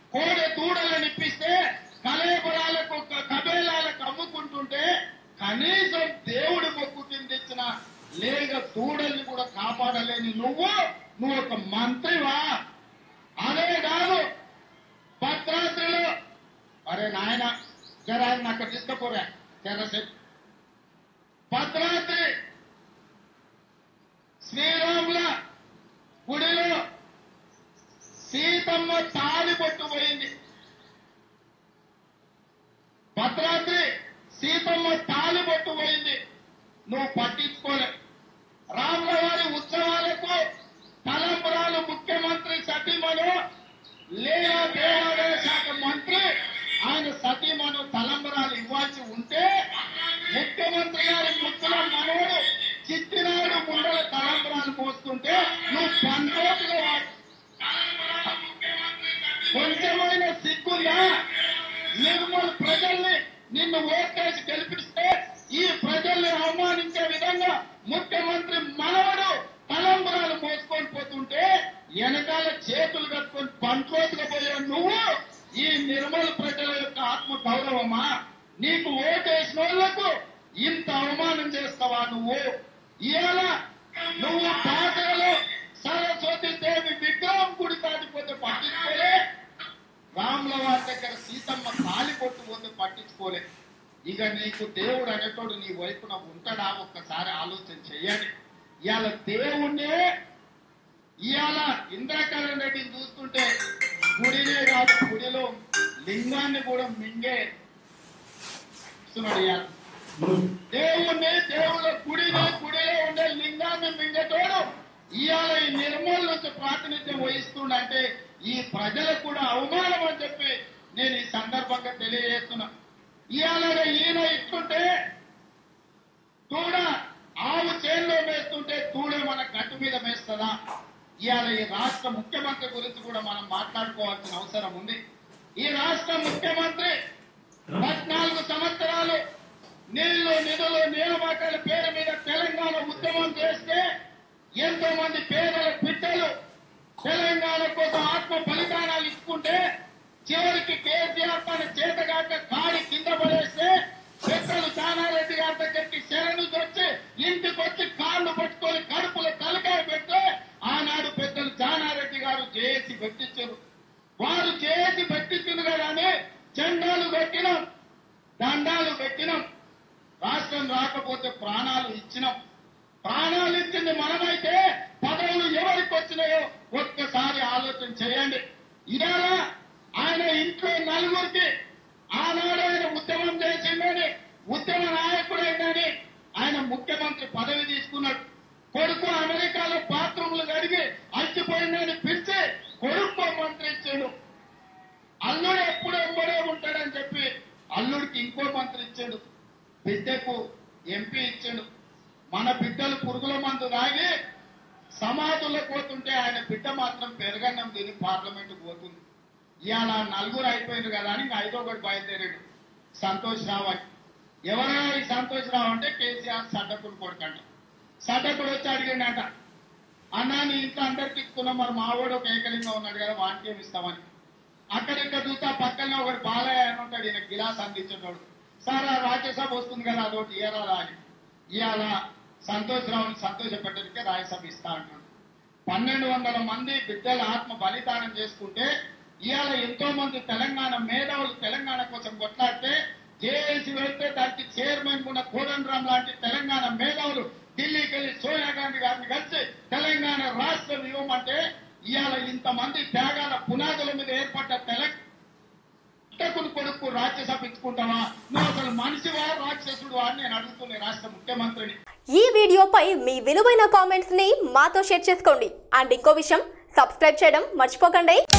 కోడె దూడలను ఇప్పిస్తే కలేబరాలకు క- కబేలాలకు అమ్ముకుంటుంటే కనీసం దేవుడి మొక్కు కింద ఇచ్చిన లేక దూడల్ని కూడా కాపాడలేని నువ్వు నువ్వు ఒక మంత్రివా అదే కాదు భద్రాద్రిలో అరే నాయన జరా నాకు తీసుకపోరా జరసేపు భద్రాద్రి శ్రీరాముల గుడిలో సీతమ్మ తాలి పోయింది భద్రాద్రి సీతమ్మ తాలి పోయింది నువ్వు పట్టించుకోలే రాముల వారి ఉత్సవాలకు తలంబరాలు ముఖ్యమంత్రి సతీమను లేదా దేవాదాయ శాఖ మంత్రి ఆయన సతీమను తలంబరాలు ఇవ్వాల్సి ఉంటే ముఖ్యమంత్రి గారి ముక్కుల మనవడు చిత్తినాయుడు ముందర తలంబరాలు పోస్తుంటే నువ్వు పంచోటుగా వాడు కొంచెమైన సిగ్గుందా నిర్మల్ ప్రజల్ని నిన్ను ఓట్లేసి గెలిపిస్తే ఈ ప్రజల్ని అవమానించే విధంగా ముఖ్యమంత్రి మనవడు తలంబరాలు మోసుకొని పోతుంటే వెనకాల చేతులు కట్టుకొని పంచోతుగా పోయే నువ్వు ఈ నిర్మల్ ప్రజల యొక్క ఆత్మ గౌరవమా నీకు ఓటేసిన వాళ్లకు ఇంత అవమానం చేస్తావా నువ్వు ఇవాళ నువ్వు పాటలలో సరస్వతి దేవి విగ్రహం గుడి దాటిపోతే పట్టించుకోలే రాముల వారి దగ్గర సీతమ్మ తాలి కొట్టుపోతే పట్టించుకోలే ఇక నీకు దేవుడు అనేటోడు నీ వైపున ఉంటాడా ఒక్కసారి ఆలోచన చెయ్యండి ఇవాళ దేవుణ్ణే ఇవాళ ఇంద్రకరణ్ రెడ్డిని చూస్తుంటే గుడినే కాదు గుడిలో లింగాన్ని కూడా మింగే ఇస్తున్నాడు ఇవాళ దేవుణ్ణి దేవుళ్ళ గుడిని గుడిలో ఉండే లింగాన్ని మింగటోడు ఇవాళ ఈ నిర్మల్ నుంచి ప్రాతినిధ్యం వహిస్తుండంటే ఈ ప్రజలకు కూడా అవమానం అని చెప్పి నేను ఈ సందర్భంగా తెలియజేస్తున్నా ఇవాళ ఈయన ఇస్తుంటే తూడ ఆవు చేనులో మేస్తుంటే తూడే మన గట్టు మీద మేస్తుందా ఇవాళ ఈ రాష్ట్ర ముఖ్యమంత్రి గురించి కూడా మనం మాట్లాడుకోవాల్సిన అవసరం ఉంది ఈ రాష్ట్ర ముఖ్యమంత్రి పద్నాలుగు సంవత్సరాలు నీళ్లు నిధులు నీలమాటల పేరు మీద తెలంగాణ ఉద్యమం చేస్తే ఎంతో మంది పేదల బిడ్డలు తెలంగాణ కోసం ఆత్మ బలిదానాలు ఇచ్చుకుంటే చివరికి కేసీఆర్ తన చేతగాక కాడి కింద పడేస్తే పెద్దలు జానారెడ్డి గారి దగ్గరికి శరణు వచ్చి ఇంటికి వచ్చి కాళ్ళు పట్టుకొని కడుపులో తలకాయ పెడితే ఆనాడు పెద్దలు జానారెడ్డి గారు జేఏసీ పెట్టించారు వారు జేఏసీ పెట్టించింది కదా అని జెండాలు పెట్టినాం దండాలు పెట్టినాం రాష్ట్రం రాకపోతే ప్రాణాలు ఇచ్చినాం ప్రాణాలు ఇచ్చింది మనమైతే పదవులు ఎవరికి వచ్చినాయో ఒక్కసారి ఆలోచన చేయండి ఇదాలా ఆయన ఇంట్లో నలుగురికి ఆనాడు ఆయన ఉద్యమం చేసిందని ఉద్యమ నాయకుడైందని ఆయన ముఖ్యమంత్రి పదవి తీసుకున్నాడు కొడుకు అమెరికాలో బాత్రూంలు కడిగి అలసిపోయిందని పిలిచి కొడుకు మంత్రి ఇచ్చాడు అల్లుడు ఎప్పుడు ఎప్పుడే ఉంటాడని చెప్పి అల్లుడికి ఇంకో మంత్రి ఇచ్చాడు బిడ్డకు ఎంపీ ఇచ్చాడు మన బిడ్డలు పురుగుల మందు తాగి సమాధుల్లో పోతుంటే ఆయన బిడ్డ మాత్రం పెరగన్నం తిని పార్లమెంట్ పోతుంది ఇవాళ నలుగురు అయిపోయింది కదా అని ఇంకా ఐదో ఒకటి బయలుదేరాడు సంతోష్ రావు అని ఎవరైనా ఈ సంతోష్ రావు అంటే కేసీఆర్ సడ్డకుడు కొడుకంట సడ్డకుడు వచ్చి అడిగిండట అన్నా నీ ఇంట్లో అందరికి ఇస్తున్నాం మరి మావాడు ఒక ఏకలింగా ఉన్నాడు కదా వానికి ఏమి ఇస్తామని అక్కడిక్కడ చూస్తే ఆ పక్కనే ఒకటి బాలయ్య అని ఉంటాడు ఈయన గిలాస్ అందించేటోడు సార్ ఆ రాజ్యసభ వస్తుంది కదా అదొకటి ఇయరాలా అని ఇవాళ సంతోష్ రావుని సంతోష పెట్టడానికే రాజ్యసభ ఇస్తా అంటున్నాడు పన్నెండు వందల మంది బిడ్డల ఆత్మ బలిదానం చేసుకుంటే ఇవాళ ఎంతో మంది తెలంగాణ మేధావులు తెలంగాణ కోసం కొట్లాడితే జేఏసీ వెళ్తే దానికి చైర్మన్ ఉన్న కోదండరాం లాంటి తెలంగాణ మేధావులు ఢిల్లీకి వెళ్లి సోనియా గాంధీ గారిని కలిసి తెలంగాణ రాష్ట్రం ఇవ్వమంటే ఇవాళ ఇంతమంది త్యాగాల పునాదుల మీద ఏర్పడ్డ తెలంగాణ కొడుకు రాజ్యసభ ఇచ్చుకుంటావా నువ్వు అసలు మనిషివా రాక్షసుడు అని నేను అడుగుతున్నా ఈ రాష్ట్ర ముఖ్యమంత్రిని ఈ వీడియోపై మీ విలువైన కామెంట్స్ ని మాతో షేర్ చేసుకోండి అండ్ ఇంకో విషయం సబ్స్క్రైబ్ చేయడం మర్చిపోకండి